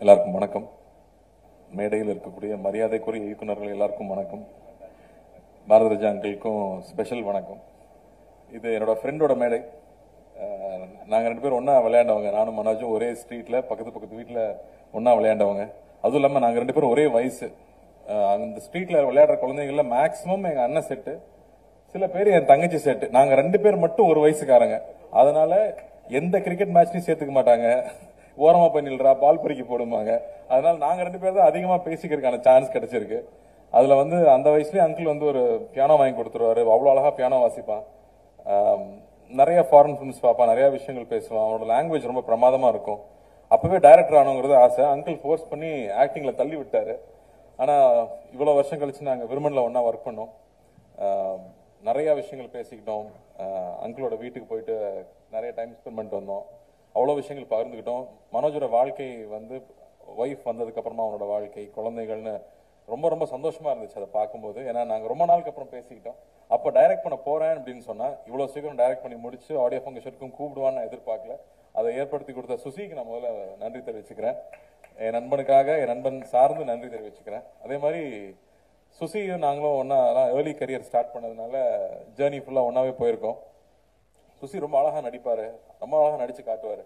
எல்லாருக்கும் வணக்கம் மேடையில் இருக்கக்கூடிய மரியாதைக்குரிய இயக்குனர்கள் எல்லாருக்கும் வணக்கம் பாரதராஜா அங்கிளுக்கும் ஸ்பெஷல் வணக்கம் இது என்னோட ஃப்ரெண்டோட மேடை அஹ், நாங்க ரெண்டு பேரும் ஒண்ணா விளையாண்டவங்க நானும் மனோஜும் ஒரே ஸ்ட்ரீட்ல பக்கத்து பக்கத்து வீட்ல ஒண்ணா விளையாண்டவங்க அதுவும் இல்லாம நாங்க ரெண்டு பேரும் ஒரே வயசு அஹ், அந்த ஸ்ட்ரீட்ல விளையாடுற குழந்தைங்கள்ல மேக்சிமம் எங்க அண்ணன் செட்டு சில பேர் என் தங்கச்சி செட் நாங்க ரெண்டு பேர் மட்டும் ஒரு வயசுக்காரங்க அதனால எந்த கிரிக்கெட் மேட்ச்லயும் சேர்த்துக்க மாட்டாங்க ஓரமா போய் நில்றா பால் பறிக்க போடுவாங்க அதனால நாங்க ரெண்டு பேர் தான் அதிகமா பேசிக்கிறதுக்கான சான்ஸ் கிடைச்சிருக்கு அதுல வந்து அந்த வயசுலயே அங்கிள் வந்து ஒரு பியானோ வாங்கி கொடுத்துருவாரு அவ்வளவு அழகா பியானோ வாசிப்பான் ஆம், நிறைய ஃபாரின் ஃபிலிம்ஸ் பார்ப்பான் நிறைய விஷயங்கள் பேசுவான் அவனோட லாங்குவேஜ் ரொம்ப பிரமாதமா இருக்கும் அப்பவே டைரக்டர் ஆகணுங்கிறது ஆசை அங்கிள் ஃபோர்ஸ் பண்ணி ஆக்டிங்ல தள்ளி விட்டாரு ஆனா இவ்வளவு வருஷம் கழிச்சு நாங்க விருமன்ல ஒண்ணா ஒர்க் பண்ணோம் ஆஹ் நிறைய விஷயங்கள் பேசிக்கிட்டோம் ஆஹ் அங்கிளோட வீட்டுக்கு போயிட்டு நிறைய டைம் ஸ்பெண்ட் பண்ணிட்டு வந்தோம் அவ்வளோ விஷயங்கள் பகிர்ந்துக்கிட்டோம் மனோஜோட வாழ்க்கை வந்து ஒய்ஃப் வந்ததுக்கு அப்புறமா அவனோட வாழ்க்கை குழந்தைகள்னு ரொம்ப ரொம்ப சந்தோஷமா இருந்துச்சு அதை பார்க்கும்போது ஏன்னா நாங்க ரொம்ப நாளுக்கு அப்புறம் பேசிக்கிட்டோம் அப்போ டைரக்ட் பண்ண போறேன் அப்படின்னு சொன்னா இவ்வளவு சீக்கிரம் டைரக்ட் பண்ணி முடிச்சு ஆடியோ ஃபங்க்ஷனுக்கும் கூப்பிடுவான்னு நான் எதிர்பார்க்கல அதை ஏற்படுத்தி கொடுத்த சுசிக்கு நான் முதல்ல நன்றி தெரிவிச்சுக்கிறேன் என் நண்பனுக்காக என் நண்பன் சார்ந்து நன்றி தெரிவிச்சுக்கிறேன் அதே மாதிரி சுசியும் நாங்களும் ஒன்னா ஏர்லி கரியர் ஸ்டார்ட் பண்ணதுனால ஜேர்னி ஃபுல்லா ஒன்னாவே போயிருக்கோம் சுசி ரொம்ப அழகா நடிப்பாரு ரொம்ப அழகா நடிச்சு காட்டுவாரு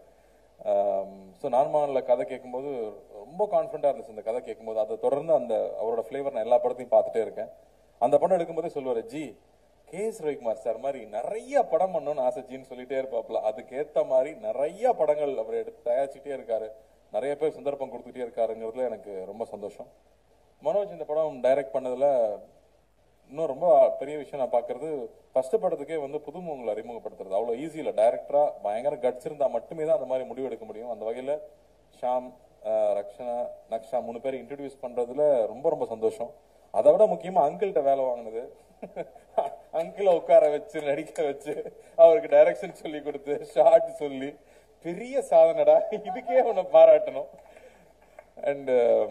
ஸோ நான்மான்ல கதை கேட்கும்போது ரொம்ப கான்ஃபிடண்டா இருந்துச்சு இந்த கதை கேட்கும்போது அதை தொடர்ந்து அந்த அவரோட ஃபிளேவர் நான் எல்லா படத்தையும் பார்த்துட்டே இருக்கேன் அந்த படம் எடுக்கும்போதே சொல்லுவாரு G K S Ravikumar sir மாதிரி நிறைய படம் பண்ணணும்னு ஆசை ஜின்னு சொல்லிட்டே இருப்பாப்ல அதுக்கேத்த மாதிரி நிறைய படங்கள் அவர் எடுத்து தயாரிச்சுட்டே இருக்காரு நிறைய பேர் சந்தர்ப்பம் கொடுத்துட்டே இருக்காருங்கிறதுல எனக்கு ரொம்ப சந்தோஷம் மனோஜ் இந்த படம் டைரக்ட் பண்ணதுல இன்னும் ரொம்ப பெரிய விஷயம் நான் பாக்குறது ஃபர்ஸ்ட் படத்துக்கே வந்து புதுமுகங்களை அறிமுகப்படுத்துறது அவ்வளவு ஈஸி இல்ல டைரக்டரா பயங்கர கட்ஸ் இருந்தா மட்டுமே தான் அந்த மாதிரி முடிவு எடுக்க முடியும் அந்த வகையில ஷாம் அஹ், ரக்ஷனா நக்ஷா மூணு பேரை இன்ட்ரடியூஸ் பண்றதுல ரொம்ப ரொம்ப சந்தோஷம் அதை விட முக்கியமா அங்கிள்கிட்ட வேலை வாங்கினது அங்கிள உட்கார வச்சு நடிக்க வச்சு அவருக்கு டைரக்ஷன் சொல்லி கொடுத்து ஷார்ட் சொல்லி பெரிய சாதனைடா இதுக்கே உன்னை பாராட்டணும் அண்ட்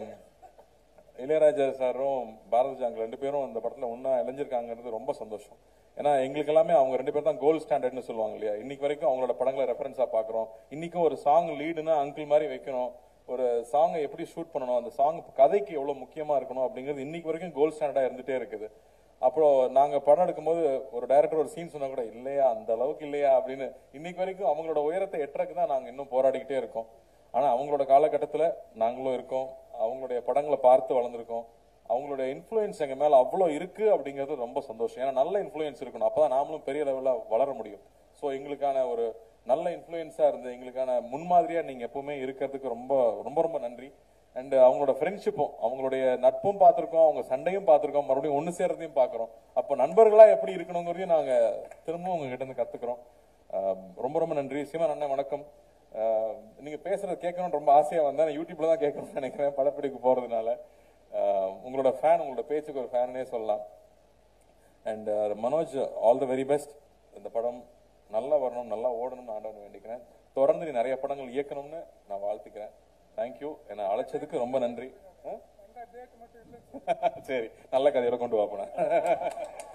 இளையராஜா சாரும் பாரதி ஜாங் ரெண்டு பேரும் அந்த படத்துல ஒன்னா இணைஞ்சிருக்காங்கிறது ரொம்ப சந்தோஷம் ஏன்னா எங்களுக்கு எல்லாமே அவங்க ரெண்டு பேரும் தான் கோல்ட் ஸ்டாண்டர்ட்னு சொல்லுவாங்க இல்லையா இன்னைக்கு வரைக்கும் அவங்களோட படங்களை ரெஃபரன்ஸா பாக்குறோம் இன்னைக்கும் ஒரு சாங் லீடுனா அங்கிள் மாதிரி வைக்கணும் ஒரு சாங்கை எப்படி ஷூட் பண்ணணும் அந்த சாங் கதைக்கு எவ்வளவு முக்கியமா இருக்கணும் அப்படிங்கிறது இன்னைக்கு வரைக்கும் கோல்ட் ஸ்டாண்டர்டா இருந்துட்டே இருக்குது அப்புறம் நாங்க படம் எடுக்கும்போது ஒரு டைரக்டர் ஒரு சீன் சொன்னா கூட இல்லையா அந்த அளவுக்கு இல்லையா அப்படின்னு இன்னைக்கு வரைக்கும் அவங்களோட உயரத்தை எட்டுறதுக்கு தான் நாங்க இன்னும் போராடிக்கிட்டே இருக்கோம் ஆனா அவங்களோட காலகட்டத்துல நாங்களும் இருக்கோம் அவங்களுடைய படங்களை பார்த்து வளர்ந்துருக்கோம் அவங்களுடைய இன்ஃப்ளூயன்ஸ் எங்க மேல அவ்வளவு இருக்கு அப்படிங்கிறது ரொம்ப சந்தோஷம் ஏன்னா நல்ல இன்ஃப்ளூயன்ஸ் இருக்கணும் அப்பதான் நாமளும் பெரிய லெவல்ல வளர முடியும் சோ எங்களுக்கான ஒரு நல்ல இன்ஃப்ளூயன்ஸா இருந்து எங்களுக்கான முன்மாதிரியா நீங்க எப்பவுமே இருக்கிறதுக்கு ரொம்ப ரொம்ப ரொம்ப நன்றி அண்ட் அவங்களோட ஃப்ரெண்ட்ஷிப்பும் அவங்களுடைய நட்பும் பார்த்திருக்கோம் அவங்க சண்டையும் பார்த்திருக்கோம் மறுபடியும் ஒண்ணு சேர்றதையும் பார்க்கறோம் அப்ப நண்பர்களா எப்படி இருக்கணுங்கிறதையும் நாங்க திரும்பவும் உங்ககிட்ட இருந்து கத்துக்கிறோம் ஆஹ் ரொம்ப ரொம்ப நன்றி சீமான் அண்ணன் வணக்கம் ஆஹ் நீங்க பேசுறது கேட்கணும்னு ரொம்ப ஆசையா வந்தேன் நான் யூடியூப்ல தான் கேட்கணும்னு நினைக்கிறேன் படப்பிடிப்பு போறதுனால ஆஹ் உங்களோட ஃபேன் உங்களோட பேச்சுக்கு ஒரு ஃபேனே சொல்லலாம் and Manoj all the very best இந்த படம் நல்லா வரணும் நல்லா ஓடணும்னு ஆண்டவன் வேண்டிக்கிறேன் தொடர்ந்து நீ நிறைய படங்கள் இயக்கணும்னு நான் வாழ்த்துக்கிறேன் தேங்க்யூ என்னை அழைச்சதுக்கு ரொம்ப நன்றி ஆ? சரி நல்ல கதையோட கொண்டு வாப்பேன்